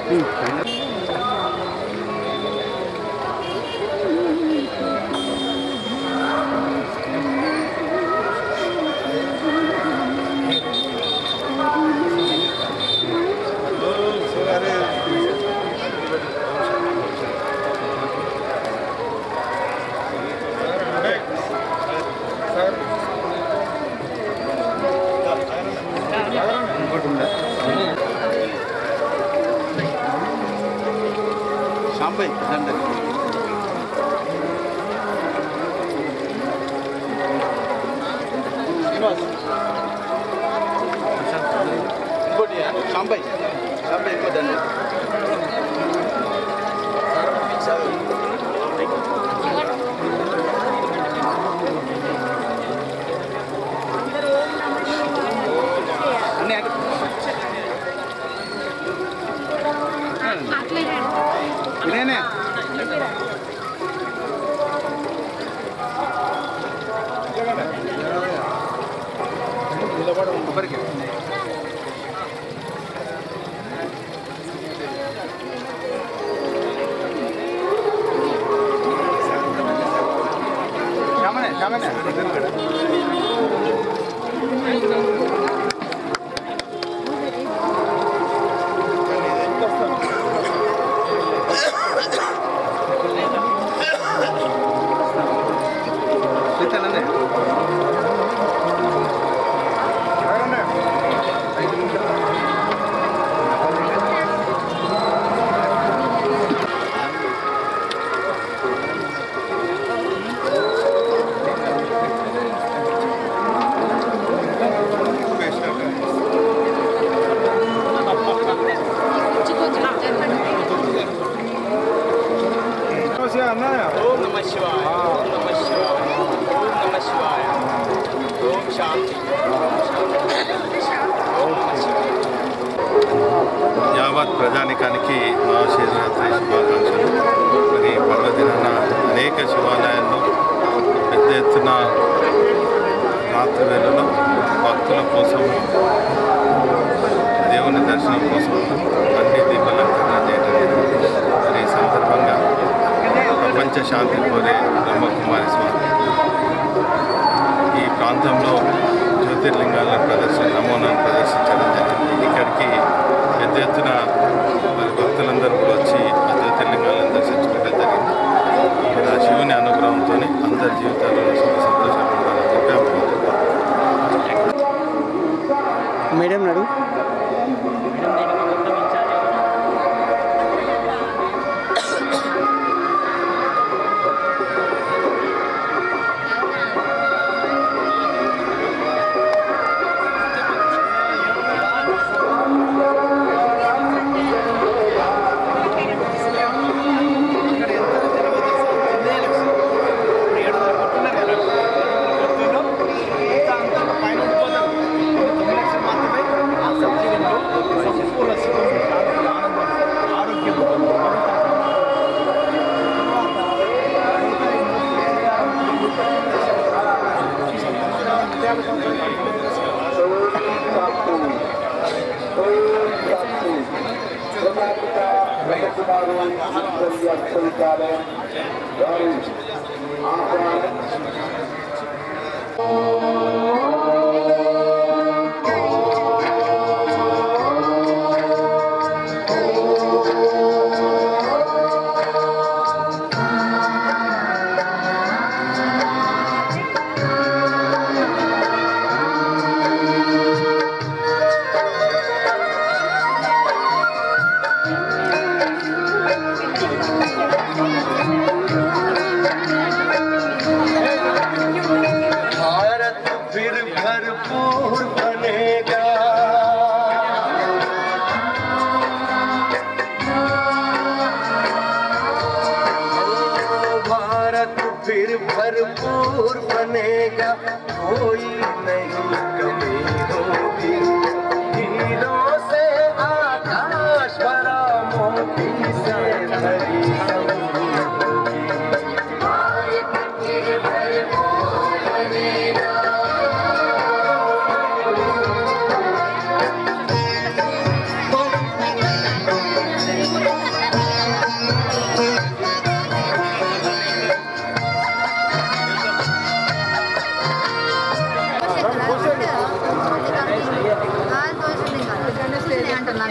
సాంబయ్ దండ శ్రీనివాస్ ఇంకోటి సాంబయ్ సాంబయ్ ఇంకో దండ అన్నీ అక్కడ వినయనే కొబ్బరికి శ్యామనే శ్యామనే సీతానందే ఓం నమ శివాయ ఓం నమ శివాయ ఓం నమ శివాయ ఓం శాంతి ఓం నమ శివాయ యావత్ ప్రజానికానికి మహాశివరాత్రి శుభాకాంక్షలు మరి పర్వదినాన అనేక శివాలయాల్లో పెద్ద ఎత్తున రాత్రి వేళలో భక్తుల కోసం దేవుని దర్శనం కోసం అన్ని దీపాలంకరణ చేయడం జరిగింది మరి ఈ సందర్భంగా ప్రపంచ శాంతి కోరే బ్రహ్మకుమారి స్వామి ఈ ప్రాంతంలో జ్యోతిర్లింగాలను ప్రదర్శన నమూనాను ప్రదర్శించడం జరిగింది ఇక్కడికి పెద్ద ఎత్తున మరి భక్తులందరూ కూడా వచ్చి ఆ జ్యోతిర్లింగాలను దర్శించుకోవడం జరిగింది మరి ఆ శివుని అనుగ్రహంతో అందరి జీవితాల్లో సుఖ సంతోషాలు ఉండాలని చెప్పి ఆ భగవంతుడు మేడం నడు भारत फिर भरपूर बनेगा ओ, भारत फिर भरपूर बनेगा कोई नहीं कमी होगी हीरों से आकाश भरा मोती से भरी समुद्र होगी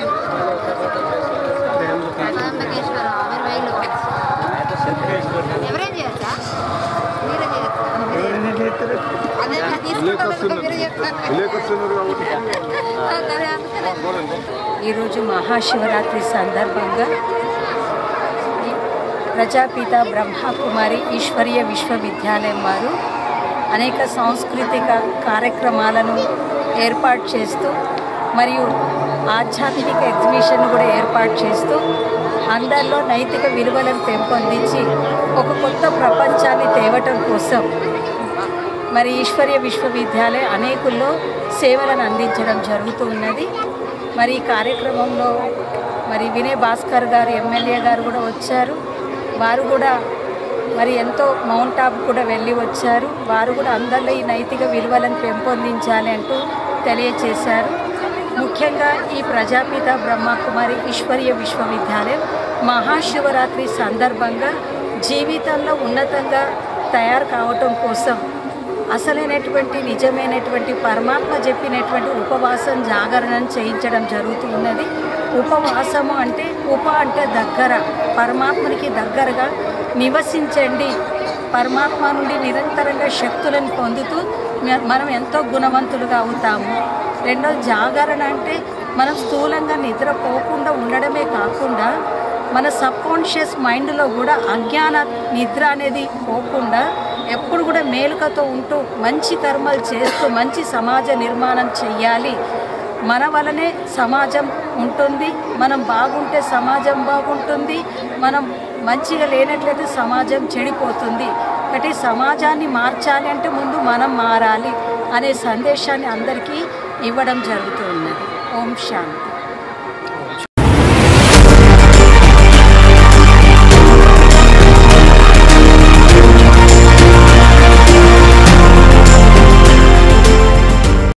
త్రయంబకేశ్వర మీరు వైలు ఎవరేం చేయొచ్చా మీరే చేయొచ్చా అదే మీరు తీసుకుంటారు మీరే చెప్తారు అదే అందుకనే. ఈరోజు మహాశివరాత్రి సందర్భంగా ఈ ప్రజాపిత బ్రహ్మకుమారి ఈశ్వరీయ విశ్వవిద్యాలయం వారు అనేక సాంస్కృతిక కార్యక్రమాలను ఏర్పాటు చేస్తూ మరియు ఆధ్యాత్మిక ఎగ్జిబిషన్ కూడా ఏర్పాటు చేస్తూ అందరిలో నైతిక విలువలను పెంపొందించి ఒక కొత్త ప్రపంచాన్ని తేవటం కోసం మరి ఈశ్వర్య విశ్వవిద్యాలయం అనేకుల్లో సేవలను అందించడం జరుగుతూ ఉన్నది మరి ఈ కార్యక్రమంలో మరి వినయ్ భాస్కర్ గారు ఎమ్మెల్యే గారు కూడా వచ్చారు వారు కూడా మరి ఎంతో మౌంట్ ఆబ్ కూడా వెళ్ళి వచ్చారు వారు కూడా అందరిలో ఈ నైతిక విలువలను పెంపొందించాలి అంటూ తెలియచేశారు ముఖ్యంగా ఈ ప్రజాపిత బ్రహ్మకుమారి ఈశ్వరీయ విశ్వవిద్యాలయం మహాశివరాత్రి సందర్భంగా జీవితంలో ఉన్నతంగా తయారు కావటం కోసం అసలైనటువంటి నిజమైనటువంటి పరమాత్మ చెప్పినటువంటి ఉపవాసం జాగరణం చేయించడం జరుగుతూ ఉన్నది ఉపవాసము అంటే ఉప అంటే దగ్గర పరమాత్మనికి దగ్గరగా నివసించండి పరమాత్మ నుండి నిరంతరంగా శక్తులను పొందుతూ మ- మనం ఎంతో గుణవంతులుగా అవుతాము రెండో జాగరణ అంటే మనం స్థూలంగా నిద్రపోకుండా ఉండడమే కాకుండా మన సబ్ కాన్షియస్ మైండ్లో కూడా అజ్ఞాన నిద్ర అనేది పోకుండా ఎప్పుడు కూడా మేలుకతో ఉంటూ మంచి కర్మలు చేస్తూ మంచి సమాజ నిర్మాణం చెయ్యాలి మన వలనే సమాజం ఉంటుంది మనం బాగుంటే సమాజం బాగుంటుంది మనం మంచిగా లేనట్లయితే సమాజం చెడిపోతుంది కాబట్టి సమాజాన్ని మార్చాలి అంటే ముందు మనం మారాలి అనే సందేశాన్ని అందరికీ ఇవ్వడం జరుగుతూ ఉన్నది ఓం శాంతి